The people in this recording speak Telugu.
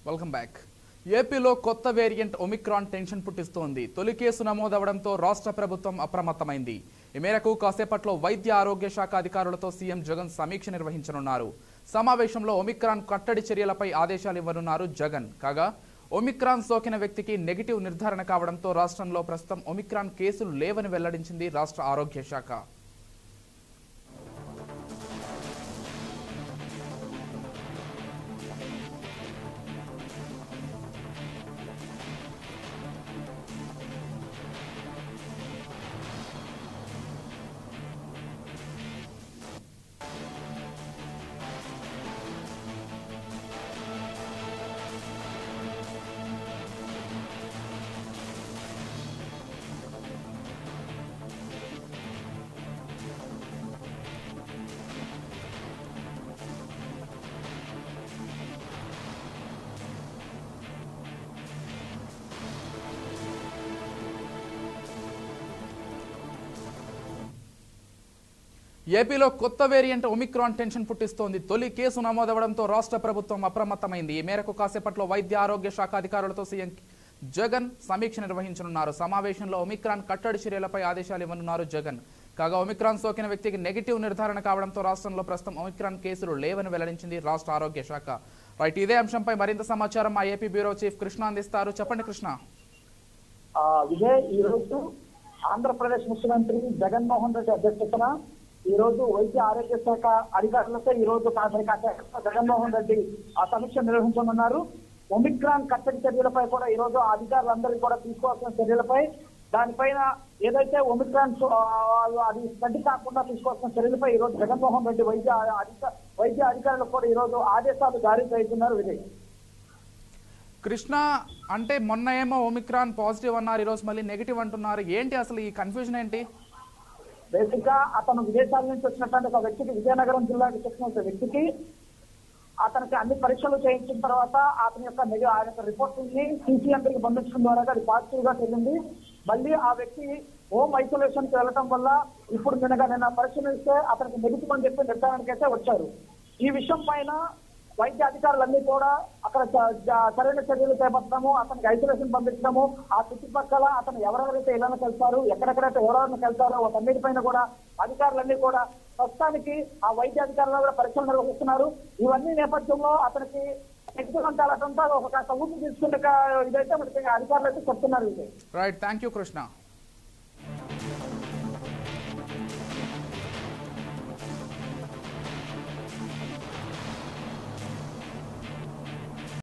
వెల్కమ్ బ్యాక్ ఏపీలో కొత్త వేరియంట్ ఒమిక్రాన్ టెన్షన్ పుట్టిస్తోంది తొలి కేసు నమోదవడంతో రాష్ట్ర ప్రభుత్వం అప్రమత్తమైంది ఈ మేరకు కాసేపట్లో వైద్య ఆరోగ్య శాఖ అధికారులతో సీఎం జగన్ సమీక్ష నిర్వహించనున్నారు సమావేశంలో ఒమిక్రాన్ కట్టడి చర్యలపై ఆదేశాలు ఇవ్వనున్నారు జగన్ కాగా ఒమిక్రాన్ సోకిన వ్యక్తికి నెగిటివ్ నిర్ధారణ కావడంతో రాష్ట్రంలో ప్రస్తుతం ఒమిక్రాన్ కేసులు లేవని వెల్లడించింది రాష్ట్ర ఆరోగ్య శాఖ ఏపీలో కొత్త వేరియంట్ ఒమిక్రాన్ టెన్షన్ పుట్టిస్తోంది తొలి కేసు నమోదవడంతో రాష్ట్ర ప్రభుత్వం అప్రమత్తమైంది ఈ మేరకు కాసేపట్లో వైద్య ఆరోగ్య శాఖ అధికారులతో సీఎం జగన్ సమీక్ష నిర్వహించనున్నారు సమావేశంలో ఒమిక్రాన్ కట్టడి చర్యలపై ఆదేశాలు ఇవ్వనున్నారు జగన్ కాగా ఒమిక్రాన్ సోకిన వ్యక్తికి నెగిటివ్ నిర్ధారణ కావడంతో రాష్ట్రంలో ప్రస్తుతం ఒమిక్రాన్ కేసులు లేవని వెల్లడించింది రాష్ట్ర ఆరోగ్య శాఖ రైట్ ఇదే అంశంపై మరింత సమాచారం మా ఏపీ బ్యూరో చీఫ్ కృష్ణ అందిస్తారు చెప్పండి కృష్ణ ఆ, విజయ్ ఈ రోజు ఆంధ్రప్రదేశ్ ముఖ్యమంత్రి జగన్మోహన్ రెడ్డి అధ్యక్షతన ఈ రోజు వైద్య ఆరోగ్య శాఖ అధికారులతో ఈ రోజు ప్రాథమిక అధ్యక్షత జగన్మోహన్ రెడ్డి ఆ సమీక్ష నిర్వహించనున్నారు ఒమిక్రాన్ కట్టడి చర్యలపై కూడా ఈ రోజు ఆ అధికారులందరికీ కూడా తీసుకోవాల్సిన చర్యలపై దానిపైన ఏదైతే ఒమిక్రాన్ సో- ఆ, అది స్ప్రెడ్ కాకుండా తీసుకోవాల్సిన చర్యలపై ఈ రోజు జగన్మోహన్ రెడ్డి వైద్య అధిక వైద్య అధికారులకు కూడా ఈ రోజు ఆదేశాలు జారీ చేస్తున్నారు విజయ్ కృష్ణ అంటే మొన్న ఏమో ఒమిక్రాన్ పాజిటివ్ అన్నారు ఈరోజు మళ్ళీ నెగిటివ్ అంటున్నారు ఏంటి అసలు ఈ కన్ఫ్యూజన్ ఏంటి బేసిక్ గా అతను విదేశాల నుంచి వచ్చినటువంటి ఒక వ్యక్తికి విజయనగరం జిల్లాకి చెందిన ఒక వ్యక్తికి అతనికి అన్ని పరీక్షలు చేయించిన తర్వాత అతని యొక్క నెగ ఆయన యొక్క రిపోర్ట్ ని సీసీఎంపీకి పంపించడం ద్వారా అది పాజిటివ్ గా తెలిసింది మళ్ళీ ఆ వ్యక్తి హోమ్ ఐసోలేషన్ కి వెళ్ళడం వల్ల ఇప్పుడు నిన్నగా నిన్న పరిశీలిస్తే అతనికి నెగిటివ్ అని చెప్పి నిర్ధారణకైతే వచ్చారు ఈ విషయం పైన వైద్య అధికారులన్నీ కూడా అక్కడ చ- చ- సరైన చర్యలు చేపట్టడము అతనికి ఐసోలేషన్ పంపించడము ఆ చుట్టుపక్కల అతను ఎవరెవరైతే ఇళ్లను కలిసారు ఎక్కడెక్కడైతే ఎవరెవరిని కలిసారో వాటన్నిటిపైన కూడా అధికారులన్నీ కూడా ప్రస్తుతానికి ఆ వైద్య అధికారులు కూడా పరీక్షలు నిర్వహిస్తున్నారు ఇవన్నీ నేపథ్యంలో అతనికి నెగిటివ్ అంటాలంతా ఒక కాస్త ఊపి తీసుకుంటే ఇదైతే మనకి అధికారులు అయితే చెప్తున్నారు ఇది రైట్ థ్యాంక్ యూ కృష్ణ